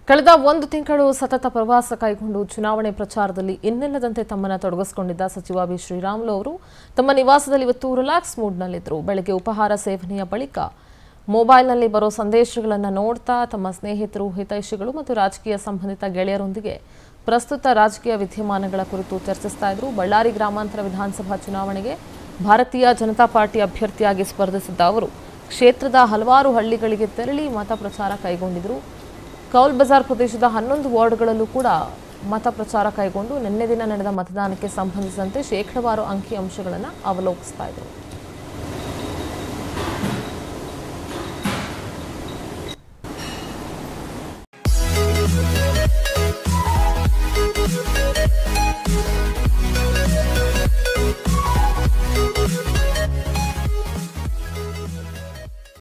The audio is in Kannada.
ಕಳೆದ ಒಂದು ತಿಂಗಳು ಸತತ ಪ್ರವಾಸ ಕೈಗೊಂಡು ಚುನಾವಣೆ ಪ್ರಚಾರದಲ್ಲಿ ಇನ್ನಿಲ್ಲದಂತೆ ತಮ್ಮನ್ನು ತೊಡಗಿಸಿಕೊಂಡಿದ್ದ ಸಚಿವ ಬಿ ಶ್ರೀರಾಮುಲು ಅವರು ತಮ್ಮ ನಿವಾಸದಲ್ಲಿ ಇವತ್ತು ರಿಲ್ಯಾಕ್ಸ್ ಮೂಡ್ನಲ್ಲಿದ್ದರು ಬೆಳಗ್ಗೆ ಉಪಹಾರ ಸೇವನೆಯ ಬಳಿಕ ಮೊಬೈಲ್ನಲ್ಲಿ ಬರೋ ಸಂದೇಶಗಳನ್ನು ನೋಡ್ತಾ ತಮ್ಮ ಸ್ನೇಹಿತರು ಹಿತೈಷಿಗಳು ಮತ್ತು ರಾಜಕೀಯ ಸಂಬಂಧಿತ ಗೆಳೆಯರೊಂದಿಗೆ ಪ್ರಸ್ತುತ ರಾಜಕೀಯ ವಿದ್ಯಮಾನಗಳ ಕುರಿತು ಚರ್ಚಿಸ್ತಾ ಇದ್ರು ಬಳ್ಳಾರಿ ಗ್ರಾಮಾಂತರ ವಿಧಾನಸಭಾ ಚುನಾವಣೆಗೆ ಭಾರತೀಯ ಜನತಾ ಪಾರ್ಟಿ ಅಭ್ಯರ್ಥಿಯಾಗಿ ಸ್ಪರ್ಧಿಸಿದ್ದ ಅವರು ಕ್ಷೇತ್ರದ ಹಲವಾರು ಹಳ್ಳಿಗಳಿಗೆ ತೆರಳಿ ಮತ ಪ್ರಚಾರ ಕೈಗೊಂಡಿದ್ರು ಕೌಲ್ ಬಜಾರ್ ಪ್ರದೇಶದ ಹನ್ನೊಂದು ವಾರ್ಡ್ಗಳಲ್ಲೂ ಕೂಡ ಮತ ಪ್ರಚಾರ ಕೈಗೊಂಡು ನಿನ್ನೆ ದಿನ ನಡೆದ ಮತದಾನಕ್ಕೆ ಸಂಬಂಧಿಸಿದಂತೆ ಶೇಕಡವಾರು ಅಂಕಿ ಅಂಶಗಳನ್ನು ಅವಲೋಕಿಸ್ತಾ ಇದ್ರು